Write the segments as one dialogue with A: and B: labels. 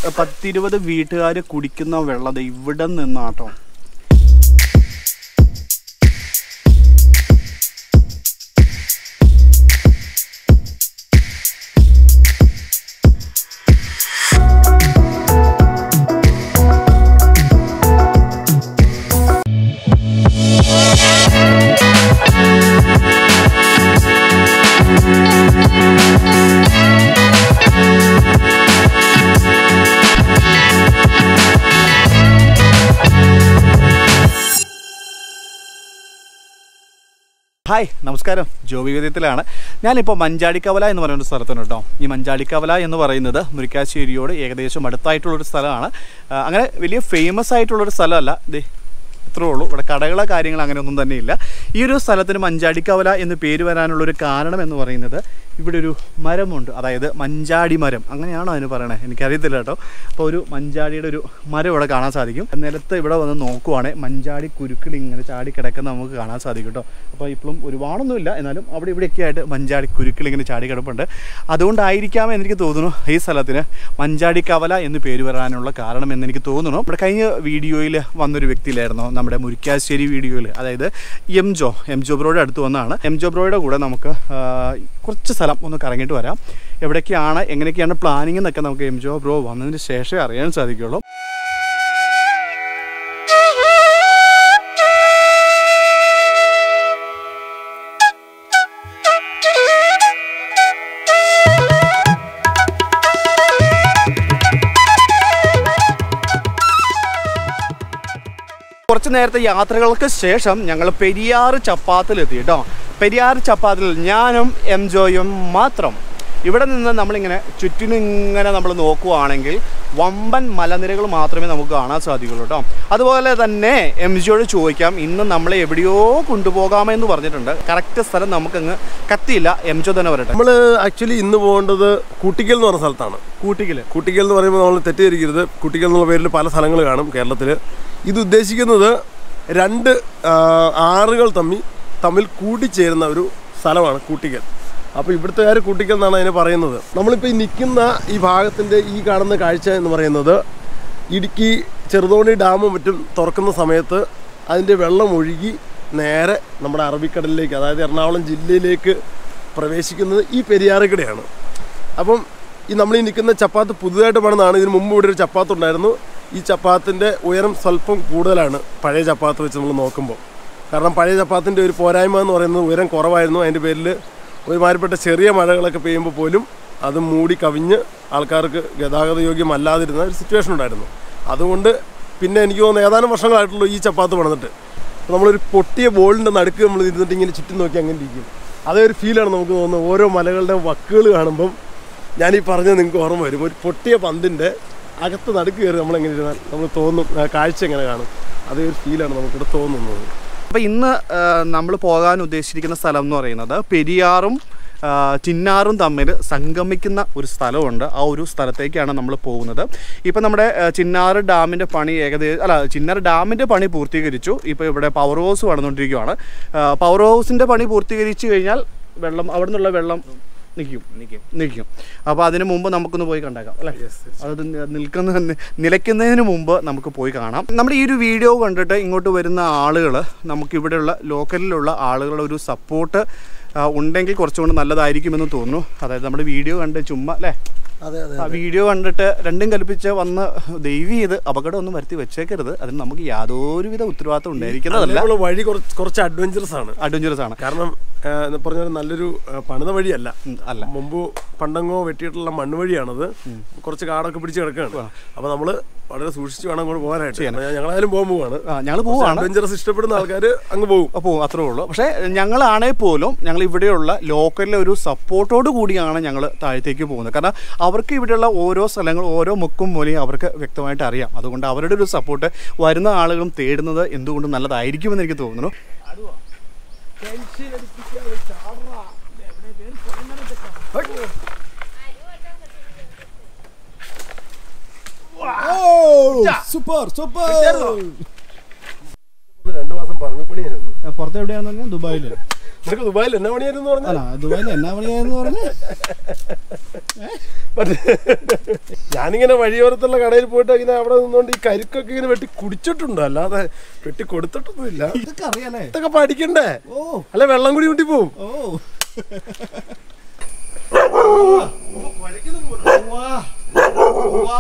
A: പത്തിരുപത് വീട്ടുകാർ കുടിക്കുന്ന വെള്ളം ദേ ഇവിടെ നിന്നാട്ടോ ഹായ് നമസ്കാരം ജോബി വേദ്യത്തിലാണ് ഞാനിപ്പോൾ മഞ്ചാടിക്കവല എന്ന് പറയുന്ന ഒരു സ്ഥലത്താണ് കേട്ടോ ഈ മഞ്ചാടിക്കവല എന്ന് പറയുന്നത് മുരിക്കാശ്ശേരിയോട് ഏകദേശം അടുത്തായിട്ടുള്ളൊരു സ്ഥലമാണ് ആ, അങ്ങനെ വലിയ ഫേമസ് ആയിട്ടുള്ളൊരു സ്ഥലമല്ല ദേ ഇത്രേ ഉള്ളൂ ഇവിടെ കടകളോ കാര്യങ്ങളോ അങ്ങനെയൊന്നും തന്നെ ഇല്ല ഈ ഒരു സ്ഥലത്തിന് മഞ്ചാടിക്കവല എന്ന് പേര് വരാനുള്ളൊരു കാരണം എന്ന് പറയുന്നത് ഇവിടെ ഒരു മരമുണ്ട് അതായത് മഞ്ചാടി മരം അങ്ങനെയാണോ അതിന് പറയണേ എനിക്കറിയത്തില്ല കേട്ടോ അപ്പോൾ ഒരു മഞ്ചാടിയുടെ ഒരു മരം ഇവിടെ കാണാൻ സാധിക്കും നിലത്ത് ഇവിടെ വന്ന് നോക്കുവാണെങ്കിൽ മഞ്ചാടി കുരുക്കൾ ഇങ്ങനെ ചാടി കിടക്കുന്ന നമുക്ക് കാണാൻ സാധിക്കും കേട്ടോ അപ്പോൾ ഇപ്പോഴും ഒരുപാടൊന്നുമില്ല എന്നാലും അവിടെ ഇവിടെയൊക്കെ ആയിട്ട് മഞ്ചാടി കുരുക്കൾ ഇങ്ങനെ ചാടി കിടപ്പുണ്ട് അതുകൊണ്ടായിരിക്കാം എനിക്ക് തോന്നുന്നു ഈ സ്ഥലത്തിന് മഞ്ചാടി കവല എന്ന് പേര് വരാനുള്ള കാരണം എന്ന് എനിക്ക് തോന്നുന്നു ഇവിടെ കഴിഞ്ഞ വീഡിയോയിൽ വന്നൊരു വ്യക്തിയിലായിരുന്നു നമ്മുടെ മുരിക്കാശ്ശേരി വീഡിയോയിൽ അതായത് എം ജോ എം ജോ ബ്രോയുടെ അടുത്ത് വന്നാണ് എം ജോ ബ്രോയുടെ കൂടെ നമുക്ക് ആ, കുറച്ച് സ്ഥലം ഒന്ന് കറങ്ങിയിട്ട് വരാം എവിടേക്കാണ് എങ്ങനെയൊക്കെയാണ് പ്ലാനിങ് എന്നൊക്കെ നമുക്ക് എം ജോ ബ്രോ വന്നതിന് ശേഷമേ അറിയാൻ സാധിക്കുള്ളൂ കുറച്ച് നേരത്തെ യാത്രകൾക്ക് ശേഷം ഞങ്ങൾ പെരിയാർ ചപ്പാത്തിലെത്തി കേട്ടോ പെരിയാർ ചപ്പാത്തിൽ ഞാനും എം ജോയും മാത്രം ഇവിടെ നിന്ന് നമ്മളിങ്ങനെ ചുറ്റിനും ഇങ്ങനെ നമ്മൾ നോക്കുവാണെങ്കിൽ വമ്പൻ മലനിരകൾ മാത്രമേ നമുക്ക് കാണാൻ സാധിക്കുള്ളൂ കേട്ടോ അതുപോലെ തന്നെ എം ജിയോട് ചോദിക്കാം ഇന്ന് നമ്മളെ എവിടെയോ കൊണ്ടുപോകാമെന്ന് പറഞ്ഞിട്ടുണ്ട് കറക്റ്റ് സ്ഥലം നമുക്കങ്ങ് കത്തിയില്ല എം ജോ തന്നെ വരട്ടെ
B: നമ്മൾ ആക്ച്വലി ഇന്ന് പോകേണ്ടത് കൂട്ടിക്കൽ എന്ന് പറഞ്ഞ സ്ഥലത്താണ്
A: കൂട്ടിക്കൽ
B: കൂട്ടിക്കൽ എന്ന് പറയുമ്പോൾ നമ്മൾ തെറ്റിദ്ധരിക്കരുത് കൂട്ടിക്കൽ എന്നുള്ള പേരിൽ പല സ്ഥലങ്ങൾ കാണും കേരളത്തിൽ ഇത് ഉദ്ദേശിക്കുന്നത് രണ്ട് ആ, ആറുകൾ തമ്മിൽ തമ്മിൽ കൂടിച്ചേരുന്ന ഒരു സ്ഥലമാണ് കൂട്ടിക്കൽ അപ്പോൾ ഇവിടുത്തുകാർ കൂട്ടിക്കൽ എന്നാണ് അതിനെ പറയുന്നത് നമ്മളിപ്പോൾ ഈ നിൽക്കുന്ന ഈ ഭാഗത്തിൻ്റെ ഈ കാണുന്ന കാഴ്ച എന്ന് പറയുന്നത് ഇടുക്കി ചെറുതോണി ഡാമും മറ്റും തുറക്കുന്ന സമയത്ത് അതിൻ്റെ വെള്ളം ഒഴുകി നേരെ നമ്മുടെ അറബിക്കടലിലേക്ക് അതായത് എറണാകുളം ജില്ലയിലേക്ക് പ്രവേശിക്കുന്നത് ഈ പെരിയാറുകടയാണ് അപ്പം ഈ നമ്മൾ ഈ നിൽക്കുന്ന ചപ്പാത്ത് പുതുതായിട്ട് പണിതാണ് ഇതിന് മുമ്പ് ഇവിടെ ഒരു ചപ്പാത്ത് ഉണ്ടായിരുന്നു ഈ ചപ്പാത്തിൻ്റെ ഉയരം സ്വല്പം കൂടുതലാണ് പഴയ ചപ്പാത്ത് വെച്ച് നമ്മൾ നോക്കുമ്പോൾ കാരണം പഴയ ചപ്പാത്തിൻ്റെ ഒരു പോരായ്മ എന്ന് പറയുന്നത് ഉയരം കുറവായിരുന്നു അതിൻ്റെ പേരിൽ ഒരുമാതിരിപ്പെട്ട ചെറിയ മഴകളൊക്കെ പെയ്യുമ്പോൾ പോലും അത് മൂടി കവിഞ്ഞ് ആൾക്കാർക്ക് ഗതാഗത യോഗ്യമല്ലാതിരുന്ന ഒരു സിറ്റുവേഷൻ ഉണ്ടായിരുന്നു അതുകൊണ്ട് പിന്നെ എനിക്ക് തോന്നുന്നു ഏതാനും വർഷങ്ങളായിട്ടുള്ളൂ ഈ ചപ്പാത്ത് പണിതിട്ട് അപ്പോൾ നമ്മളൊരു പൊട്ടിയ ബോളിൻ്റെ നടുക്ക് നമ്മൾ ഇരുന്നിട്ട് ഇങ്ങനെ ചുറ്റും നോക്കി അങ്ങനെ ഇരിക്കും അതേ ഒരു ഫീലാണ് നമുക്ക് തോന്നുന്നത് ഓരോ മലകളുടെ വക്കുകൾ കാണുമ്പം ഞാൻ ഈ പറഞ്ഞത് നിങ്ങൾക്ക് ഓർമ്മ വരും ഒരു പൊട്ടിയ പന്തിൻ്റെ അകത്ത് നടുക്ക് കയറി നമ്മളെങ്ങനെ ഇരുന്നാൽ നമ്മൾ തോന്നും ആ കാഴ്ച എങ്ങനെ കാണും അതേ ഒരു ഫീലാണ് നമുക്കിവിടെ തോന്നുന്നത്
A: അപ്പോൾ ഇന്ന് നമ്മൾ പോകാൻ ഉദ്ദേശിച്ചിരിക്കുന്ന സ്ഥലം എന്ന് പറയുന്നത് പെരിയാറും ആ, ചിന്നാറും തമ്മിൽ സംഗമിക്കുന്ന ഒരു സ്ഥലമുണ്ട് ആ ഒരു സ്ഥലത്തേക്കാണ് നമ്മൾ പോകുന്നത് ഇപ്പം നമ്മുടെ ആ, ചിന്നാറ് ഡാമിൻ്റെ പണി ഏകദേശം അല്ല ചിന്നാറ് ഡാമിൻ്റെ പണി പൂർത്തീകരിച്ചു ഇപ്പോൾ ഇവിടെ പവർ ഹൗസ് നടന്നുകൊണ്ടിരിക്കുകയാണ് ആ, പവർ ഹൗസിൻ്റെ പണി പൂർത്തീകരിച്ചു കഴിഞ്ഞാൽ വെള്ളം അവിടെ നിന്നുള്ള വെള്ളം നിൽക്കും നിൽക്കും നിൽക്കും അപ്പോൾ അതിന് മുമ്പ് നമുക്കൊന്ന് പോയി കണ്ടേക്കാം അല്ലേ അത് നി- നിൽക്കുന്ന നി- നിലയ്ക്കുന്നതിന് മുമ്പ് നമുക്ക് പോയി കാണാം നമ്മുടെ ഈ ഒരു വീഡിയോ കണ്ടിട്ട് ഇങ്ങോട്ട് വരുന്ന ആളുകൾ നമുക്ക് ഇവിടെയുള്ള ലോക്കലിലുള്ള ആളുകളുടെ ഒരു സപ്പോർട്ട് ഉണ്ടെങ്കിൽ കുറച്ചുകൂടി നല്ലതായിരിക്കുമെന്ന് തോന്നുന്നു അതായത് നമ്മുടെ വീഡിയോ കണ്ട് ചുമ്മാ അല്ലേ
B: അതെ അതെ
A: ആ വീഡിയോ കണ്ടിട്ട് രണ്ടും കൽപ്പിച്ച് വന്ന് ദൈവം ചെയ്ത് അപകടമൊന്നും വരുത്തി വെച്ചേക്കരുത് അതിന് നമുക്ക് യാതൊരുവിധ ഉത്തരവാദിത്വം ഉണ്ടായിരിക്കുന്നതല്ല
B: അതിനുള്ള വഴി കുറച്ച് കുറച്ച് അഡ്വഞ്ചറസ് ആണ്
A: അഡ്വഞ്ചറസ് ആണ്
B: കാരണം ആ, എന്ന് പറഞ്ഞാൽ നല്ലൊരു ആ, പണിത വഴിയല്ല
A: ഉം, അല്ല
B: മുമ്പ് പണ്ടങ്ങോ വെട്ടിയിട്ടുള്ള മണ്ണ് വഴിയാണത് കുറച്ച് കാടൊക്കെ പിടിച്ച് കിടക്കുകയാണ് അപ്പോൾ നമ്മൾ വളരെ സൂക്ഷിച്ച് വേണം അങ്ങോട്ട് പോകാനായിട്ട് അപ്പോൾ ഞങ്ങളായാലും പോകാൻ പോവാണ്
A: ആ ഞങ്ങൾ പോവാണ്
B: അഡ്വഞ്ചറസ് ഇഷ്ടപ്പെടുന്ന ആൾക്കാർ അങ്ങ് പോകും
A: അപ്പോൾ അത്രേ ഉള്ളൂ പക്ഷേ ഞങ്ങളാണെങ്കിൽ പോലും ഞങ്ങൾ ഇവിടെയുള്ള ലോക്കലിലെ ഒരു സപ്പോർട്ടോട് കൂടിയാണ് ഞങ്ങൾ താഴത്തേക്ക് പോകുന്നത് കാരണം അവർക്ക് ഇവിടെയുള്ള ഓരോ സ്ഥലങ്ങളും ഓരോ മുക്കും മൂലയും അവർക്ക് വ്യക്തമായിട്ട് അറിയാം അതുകൊണ്ട് അവരുടെ ഒരു സപ്പോർട്ട് വരുന്ന ആളുകളും തേടുന്നത് എന്തുകൊണ്ടും നല്ലതായിരിക്കുമെന്ന് എനിക്ക് തോന്നുന്നു
B: രണ്ട് മാസം പറഞ്ഞു പണിയായിരുന്നു
A: ഏ, പുറത്ത് എവിടെയാണെന്ന് പറഞ്ഞാൽ ദുബായിൽ
B: നിനക്ക് ദുബായിൽ എന്നാ പണിയായിരുന്നു പറഞ്ഞാൽ
A: അല്ല ദുബായിൽ എന്നാ പണിയാന്ന് പറഞ്ഞാൽ
B: മറ്റേ ഞാനിങ്ങനെ വഴിയോരത്തുള്ള കടയിൽ പോയിട്ട് ഇങ്ങനെ അവിടെ നിന്നുകൊണ്ട് ഈ കരിക്കൊക്കെ ഇങ്ങനെ വെട്ടി കുടിച്ചിട്ടുണ്ട് അല്ലാതെ വെട്ടി കൊടുത്തിട്ടൊന്നുമില്ല
A: ഇതൊക്കെ അറിയാലേ
B: ഇതൊക്കെ പഠിക്കണ്ടേ
A: ഓ
B: അല്ലെ വെള്ളം കൂടി കൂട്ടി പോവും
A: ഓ വാ വാ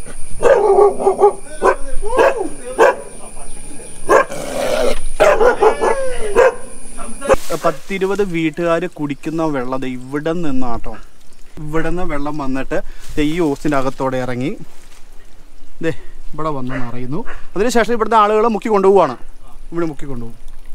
A: പത്തിരുപത് വീട്ടുകാർ കുടിക്കുന്ന വെള്ളം ദേ ഇവിടെ നിന്നാട്ടോ ഇവിടെ നിന്ന് വെള്ളം വന്നിട്ട് ദേ ഈ ഓസിൻ്റെ അകത്തോടെ ഇറങ്ങി ദേ ഇവിടെ വന്ന് നിറയുന്നു അതിനുശേഷം ഇവിടുത്തെ ആളുകൾ മുക്കി കൊണ്ടുപോവാണ് ഇവിടെ മുക്കി കൊണ്ടുപോകും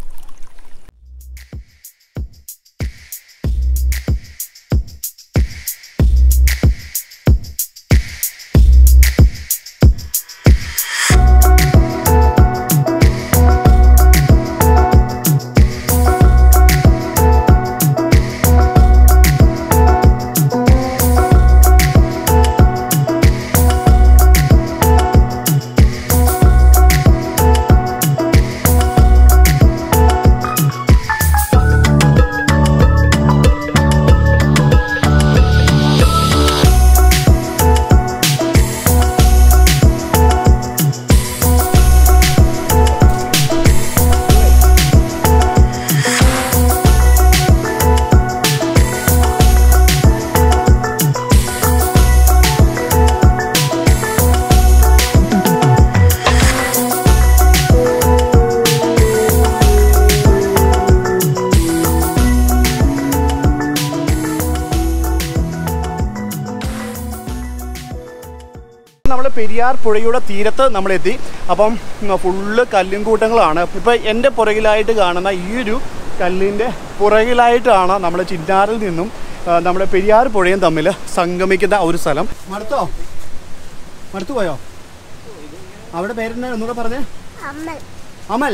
A: നമ്മൾ പെരിയാർ പുഴയുടെ തീരത്ത് നമ്മളെത്തി അപ്പം ഉം, ഫുള്ള് കല്ലും കൂട്ടങ്ങളാണ് ഇപ്പം എൻ്റെ പുറകിലായിട്ട് കാണുന്ന ഈ ഒരു കല്ലിൻ്റെ പുറകിലായിട്ടാണ് നമ്മൾ ചിന്നാറിൽ നിന്നും ആ, നമ്മുടെ പെരിയാർ പുഴയും തമ്മിൽ സംഗമിക്കുന്ന ഒരു സ്ഥലം മടുത്തോ മടുത്തു പോയോ അവിടെ പേരെന്നാ ഒന്നുകൂടെ പറഞ്ഞേ
C: അമ്മ
A: അമൽ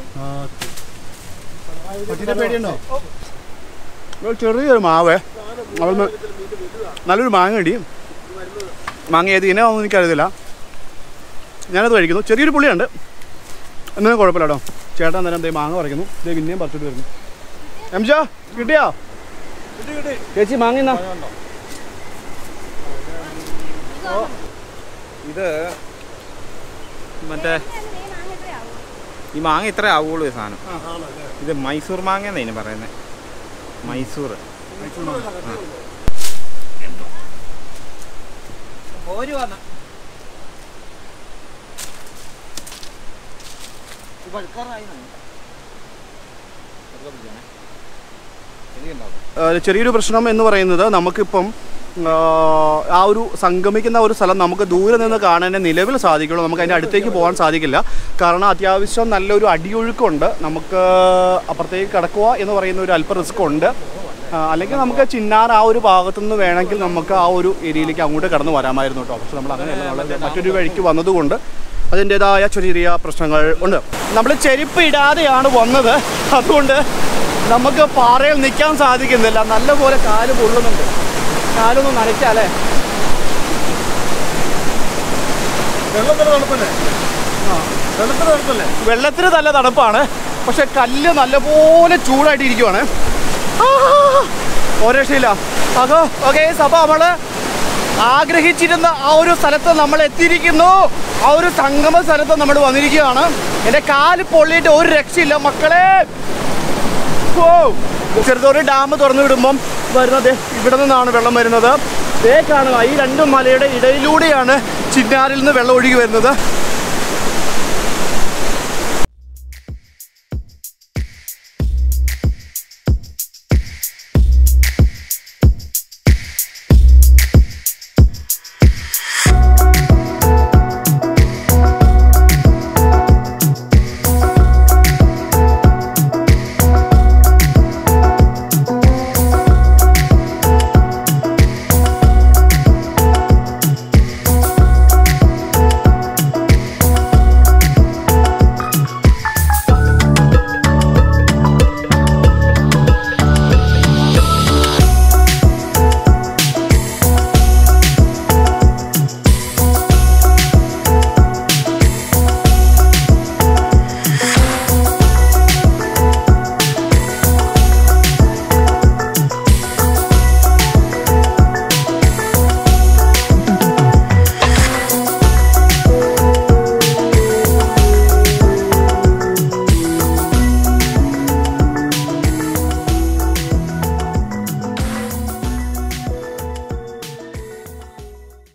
A: പട്ടിയുടെ പേടിയുണ്ടോ ഒരു ചെറിയൊരു മാവേ അവിടുന്ന് നല്ലൊരു മാങ്ങ കിട്ടി മാങ്ങ ഏത് ഇനമാണെന്ന് എനിക്കറിയത്തില്ല ഞാനത് കഴിക്കുന്നു ചെറിയൊരു പുള്ളിയുണ്ട് എന്നാലും കുഴപ്പമില്ല കേട്ടോ ചേട്ടൻ നേരം ദേ മാങ്ങ പറിക്കുന്നു ദേ പിന്നെയും പറിച്ചിട്ട് വരുന്നു എംജോ കിട്ടിയോ ചേച്ചി മാങ്ങ എന്നാ
D: ഇത് മറ്റേ ഈ മാങ്ങ ഇത്ര ആവുള്ളൂ ഈ സാധനം ഇത് മൈസൂർ മാങ്ങ എന്നാ ഇതിന് പറയുന്നത് മൈസൂർ
A: ഏഹ് ചെറിയൊരു പ്രശ്നം എന്ന് പറയുന്നത് നമുക്കിപ്പം ആഹ്, ആ ഒരു സംഗമിക്കുന്ന ഒരു സ്ഥലം നമുക്ക് ദൂരെ നിന്ന് കാണാനേ നിലവിൽ സാധിക്കുള്ളൂ നമുക്ക് അതിൻ്റെ അടുത്തേക്ക് പോകാൻ സാധിക്കില്ല കാരണം അത്യാവശ്യം നല്ലൊരു അടിയൊഴുക്കുണ്ട് നമുക്ക് അപ്പുറത്തേക്ക് കടക്കുക എന്ന് പറയുന്ന ഒരു അല്പ റിസ്ക് ഉണ്ട് ആഹ്, അല്ലെങ്കിൽ നമുക്ക് ചിന്നാർ ആ ഒരു ഭാഗത്തു നിന്ന് വേണമെങ്കിൽ നമുക്ക് ആ ഒരു ഏരിയയിലേക്ക് അങ്ങോട്ട് കടന്നു വരാമായിരുന്നു കേട്ടോ പക്ഷെ നമ്മൾ അങ്ങനെയല്ല നമ്മൾ മറ്റൊരു വഴിക്ക് വന്നതുകൊണ്ട് അതിൻ്റെതായ ചെറിയ ചെറിയ പ്രശ്നങ്ങൾ ഉണ്ട് നമ്മൾ ചെരുപ്പ് ഇടാതെയാണ് വന്നത് അതുകൊണ്ട് നമുക്ക് പാറയിൽ നിൽക്കാൻ സാധിക്കുന്നില്ല നല്ലപോലെ കാല് പൊള്ളുന്നുണ്ട് കാലൊന്നും നനയ്ക്കാല്ലേ
B: വെള്ളത്തിന് തണുപ്പല്ലേ വെള്ളത്തിന് തണുപ്പല്ലേ
A: വെള്ളത്തിന് നല്ല തണുപ്പാണ് പക്ഷെ കല്ല് നല്ലപോലെ ചൂടായിട്ട് ഇരിക്കുവാണ് ആ, ഒരു രക്ഷയില്ല അപ്പൊ ഓക്കെ അപ്പൊ നമ്മള് ആഗ്രഹിച്ചിരുന്ന ആ ഒരു സ്ഥലത്ത് നമ്മൾ എത്തിയിരിക്കുന്നു ആ ഒരു സംഗമ സ്ഥലത്ത് നമ്മൾ വന്നിരിക്കുകയാണ് എൻ്റെ കാല് പൊള്ളിയിട്ട് ഒരു രക്ഷയില്ല മക്കളെ ഓ ചെറുതോറ് ഡാം തുറന്നു വിടുമ്പം വരുന്നത് ഇവിടെ നിന്നാണ് വെള്ളം വരുന്നത് ദേ കാണുക ഈ രണ്ട് മലയുടെ ഇടയിലൂടെയാണ് ചിന്നാറിൽ നിന്ന് വെള്ളം ഒഴുകി വരുന്നത്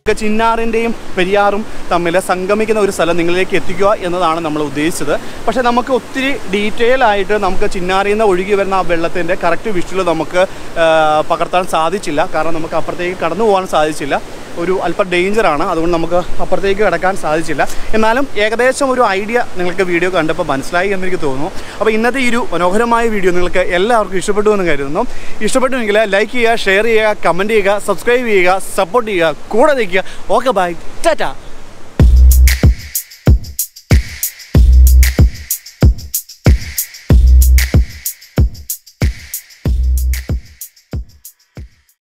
A: ചിന്നാറിൻ്റെയും പെരിയാറും തമ്മിൽ സംഗമിക്കുന്ന ഒരു സ്ഥലം നിങ്ങളിലേക്ക് എത്തിക്കുക എന്നതാണ് നമ്മൾ ഉദ്ദേശിച്ചത് പക്ഷേ നമുക്ക് ഒത്തിരി ഡീറ്റെയിൽ ആയിട്ട് നമുക്ക് ചിന്നാറിൽ നിന്ന് ഒഴുകി വരുന്ന ആ വെള്ളത്തിൻ്റെ കറക്റ്റ് വിഷ്വൽ നമുക്ക് ആ, പകർത്താൻ സാധിച്ചില്ല കാരണം നമുക്ക് അപ്പുറത്തേക്ക് കടന്നു പോകാൻ സാധിച്ചില്ല ഒരു അല്പം ഡേഞ്ചറാണ് അതുകൊണ്ട് നമുക്ക് അപ്പുറത്തേക്ക് കിടക്കാൻ സാധിച്ചില്ല എന്നാലും ഏകദേശം ഒരു ഐഡിയ നിങ്ങൾക്ക് വീഡിയോ കണ്ടപ്പോൾ മനസ്സിലായി എന്ന് എനിക്ക് തോന്നുന്നു അപ്പോൾ ഇന്നത്തെ ഈ ഒരു മനോഹരമായ വീഡിയോ നിങ്ങൾക്ക് എല്ലാവർക്കും ഇഷ്ടപ്പെട്ടു എന്ന് കരുതുന്നു ഇഷ്ടപ്പെട്ടുവെങ്കിൽ ലൈക്ക് ചെയ്യുക ഷെയർ ചെയ്യുക കമൻറ്റ് ചെയ്യുക സബ്സ്ക്രൈബ് ചെയ്യുക സപ്പോർട്ട് ചെയ്യുക കൂടെ നിൽക്കുക ഓക്കെ ബൈ ടാറ്റ